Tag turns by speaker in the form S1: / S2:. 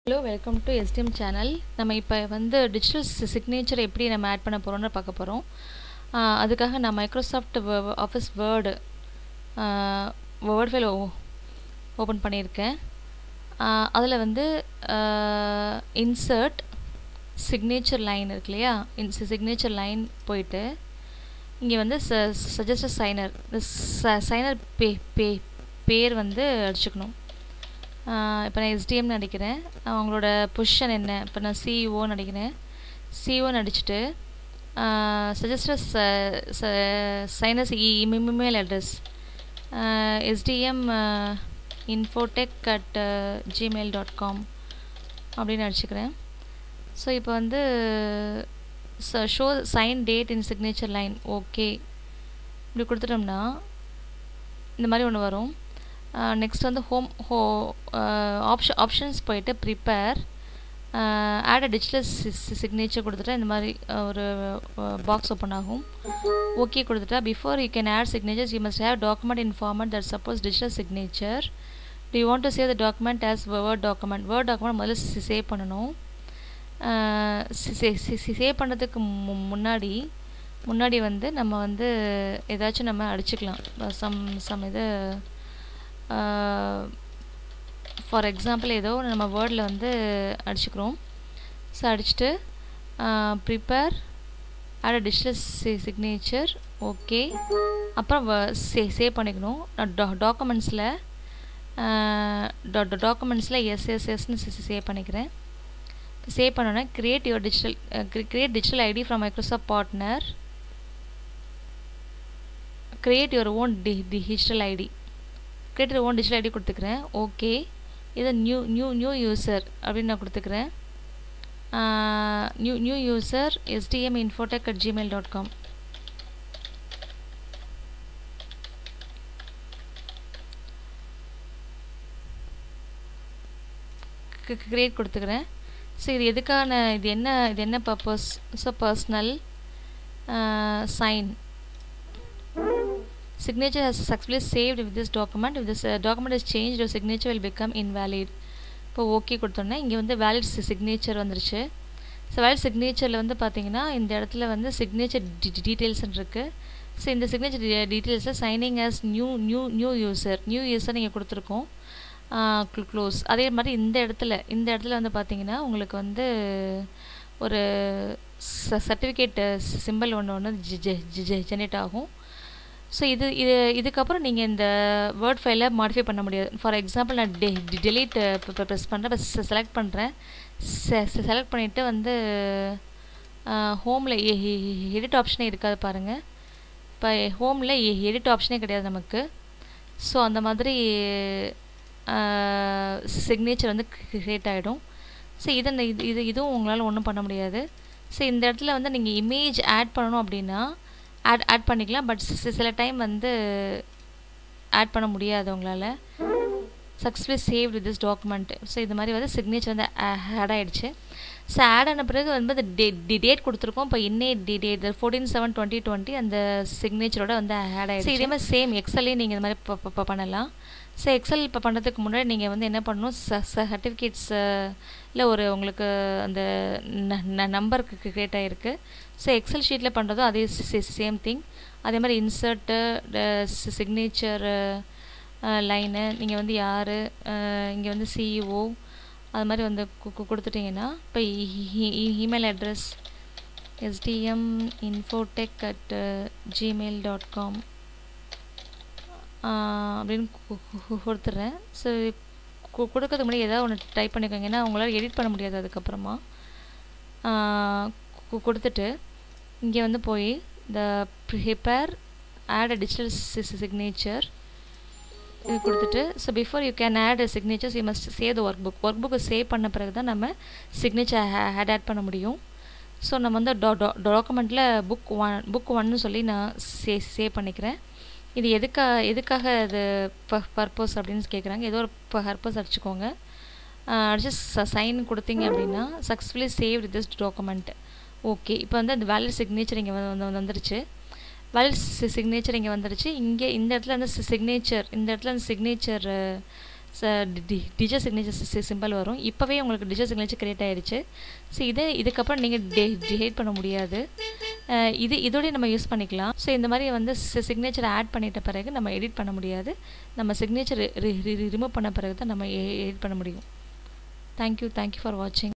S1: hello welcome to STM channel நம்ம இப்போ வந்து டிஜிட்டல் சிக்னேச்சர் எப்படி நம்ம ஆட் பண்ண போகிறோம்னு பார்க்க போகிறோம் அதுக்காக நான் Microsoft office word word file open பண்ணியிருக்கேன் அதில் வந்து இன்சர்ட் சிக்னேச்சர் லைன் இருக்கு இல்லையா இன் சிக்னேச்சர் லைன் போயிட்டு இங்கே வந்து ச சஜஸ்டட் சைனர் இந்த சைனர் பே பே பேர் வந்து அடிச்சுக்கணும் இப்போ நான் எஸ்டிஎம்னு நடிக்கிறேன் அவங்களோட பொசிஷன் என்ன இப்போ நான் சிஇஓன்னு நடிக்கிறேன் சிஇஓன்னு நடிச்சுட்டு suggested signers email address STM Infotech at Gmail dot com அப்படின்னு அடிச்சுக்கிறேன் ஸோ இப்போ வந்து show sign date in signature line okay இப்படி கொடுத்துட்டோம்னா இந்த மாதிரி ஒன்று வரும் நெக்ஸ்ட் வந்து ஹோம் ஹோ ஆப்ஷன் ஆப்ஷன்ஸ் போயிட்டு prepare add a digital signature கொடுத்துட்டா இந்த மாதிரி ஒரு பாக்ஸ் ஓப்பன் ஆகும் ஓகே கொடுத்துட்டா before you can add signatures you must have document in format that supports digital signature do you want to save the document as word document word document முதல்ல save பண்ணணும் save பண்ணுறதுக்கு முன்னாடி முன்னாடி வந்து நம்ம வந்து ஏதாச்சும் நம்ம அடிச்சுக்கலாம் சம் சம் இது ஃபார் எக்ஸாம்பிள் ஏதோ நம்ம வேர்டில் வந்து அடிச்சுக்கிறோம் ஸோ அடிச்சுட்டு prepare add digital signature okay அப்புறம் சே சேவ் பண்ணிக்கணும் நான் டாக்குமெண்ட்ஸில் டாக்குமெண்ட்ஸில் எஸ்எஸ்எஸ்னு சேவ் பண்ணிக்கிறேன் சேவ் பண்ணோன்னா create your digital create digital ID from Microsoft partner create your own D digital ID create own digital ID கொடுத்துக்கிறேன் ஓகே இதை நியூ நியூ நியூ யூசர் அப்படின்னு நான் கொடுத்துக்கிறேன் new new user STM Infotech at Gmail dot com create கொடுத்துக்கிறேன் so இது எதுக்கான இது என்ன இது என்ன purpose so personal sign signature has successfully saved with this document if this uh, document is changed your signature will become invalid இப்போ okay கொடுத்தோன்னே இங்கே வந்து வேலிட் சிக்னேச்சர் வந்துருச்சு ஸோ வேலிட் சிக்னேச்சரில் வந்து பார்த்தீங்கன்னா இந்த இடத்துல வந்து சிக்னேச்சர் டீட்டெயில்ஸ்னு இருக்குது ஸோ இந்த சிக்னேச்சர் டீட்டெயில்ஸில் signing as new new new user new user நீங்கள் கொடுத்துருக்கோம் க்ளோஸ் அதே மாதிரி இந்த இடத்துல இந்த இடத்துல வந்து பார்த்தீங்கன்னா உங்களுக்கு வந்து ஒரு சர்டிஃபிகேட் சிம்பிள் ஒன்று ஒன்று ஜெனரேட் ஆகும் ஸோ இது இது இதுக்கப்புறம் நீங்கள் இந்த வேர்ட் ஃபைலை மாடிஃபை பண்ண முடியாது ஃபார் எக்ஸாம்பிள் நான் டெ டெலீட் இப்போ ப்ரெஸ் பண்ணுறேன் இப்போ செலக்ட் பண்ணுறேன் செலக்ட் பண்ணிவிட்டு வந்து ஹோமில் எடிட் ஆப்ஷனே இருக்காது பாருங்கள் இப்போ ஹோமில் எடிட் ஆப்ஷனே கிடையாது நமக்கு ஸோ அந்த மாதிரி சிக்னேச்சர் வந்து க்ரியேட் ஆகிடும் ஸோ இதை இது இது இதுவும் உங்களால் ஒன்றும் பண்ண முடியாது ஸோ இந்த இடத்துல வந்து நீங்கள் இமேஜ் ஆட் பண்ணணும் அப்படின்னா ஆட் ஆட் பண்ணிக்கலாம் பட் சில டைம் வந்து ஆட் பண்ண முடியாது உங்களால் successfully save with this document so இது மாதிரி வந்து சிக்னேச்சர் வந்து ஆட் ஆகிடுச்சு ஸோ ஆட் ஆன பிறகு வந்து டே டேட் கொடுத்துருக்கோம் இப்போ இன்னே டி date fourteen seven twenty twenty அந்த சிக்னேச்சரோட வந்து ஆட் ஆகிடுச்சு இதே மாதிரி சேம் எக்ஸல்லையும் நீங்கள் இந்த மாதிரி இப்போ பண்ணலாம் ஸோ எக்ஸல் இப்போ பண்ணுறதுக்கு முன்னாடி நீங்கள் வந்து என்ன பண்ணணும் ச சர்டிஃபிகேட்ஸ் இல்லை ஒரு உங்களுக்கு அந்த நம்பருக்கு க்ரியேட் ஆகிருக்கு ஸோ எக்ஸல் ஷீட்டில் பண்ணுறதும் அதே சேம் திங் அதே மாதிரி இன்சர்ட்டு சிக்னேச்சர் லைனு நீங்கள் வந்து யார் இங்கே வந்து சிஇஓ அது மாதிரி வந்து கொடுத்துட்டிங்கன்னா இப்போ email address STM Infotech at Gmail dot com அப்படின்னு கொடுத்துட்றேன் ஸோ கொடுக்கறதுக்கு முன்னாடி ஏதாவது ஒன்று டைப் பண்ணிக்கோங்க ஏன்னா அவங்களால எடிட் பண்ண முடியாது அதுக்கப்புறமா கொடுத்துட்டு இங்கே வந்து போய் இந்த prepare add a digital signature இது கொடுத்துட்டு so before you can add signatures you must save the workbook work புக்கை சேவ் பண்ண பிறகு தான் நம்ம சிக்னேச்சர் ஆட் ஆட் பண்ண முடியும் ஸோ நம்ம வந்து டா டாக்குமெண்ட்டில் புக் ஒன் புக் ஒன்னு சொல்லி நான் சே சேவ் பண்ணிக்கிறேன் இது எதுக்காக எதுக்காக இது ப பர்பஸ் அப்படின்னு கேட்குறாங்க ஏதோ ஒரு பர்பஸ் அடிச்சுக்கோங்க அடிச்சு சைன் கொடுத்தீங்க அப்படின்னா successfully save this document okay இப்போ வந்து அந்த வேலிட் சிக்னேச்சர் இங்கே வந்து வந்துருச்சு வேலிட் சிக்னேச்சர் இங்கே வந்துருச்சு இங்கே இந்த இடத்துல வந்து சிக்னேச்சர் இந்த இடத்துல அந்த சிக்னேச்சர் டிஜிட்டல் சிக்னேச்சர் சிம்பிள் வரும் இப்போவே உங்களுக்கு டிஜிட்டல் சிக்னேச்சர் க்ரியேட் ஆகிடுச்சு ஸோ இதே இதுக்கப்புறம் நீங்கள் டே டிஹேட் பண்ண முடியாது இது இதோடய நம்ம யூஸ் பண்ணிக்கலாம் ஸோ இந்த மாதிரி வந்து சிக்னேச்சர் ஆட் பண்ணிட்ட பிறகு நம்ம எடிட் பண்ண முடியாது நம்ம சிக்னேச்சர் ரிமூவ் பண்ண பிறகு தான் நம்ம எடிட் பண்ண முடியும் தேங்க்யூ தேங்க்யூ ஃபார் வாட்சிங்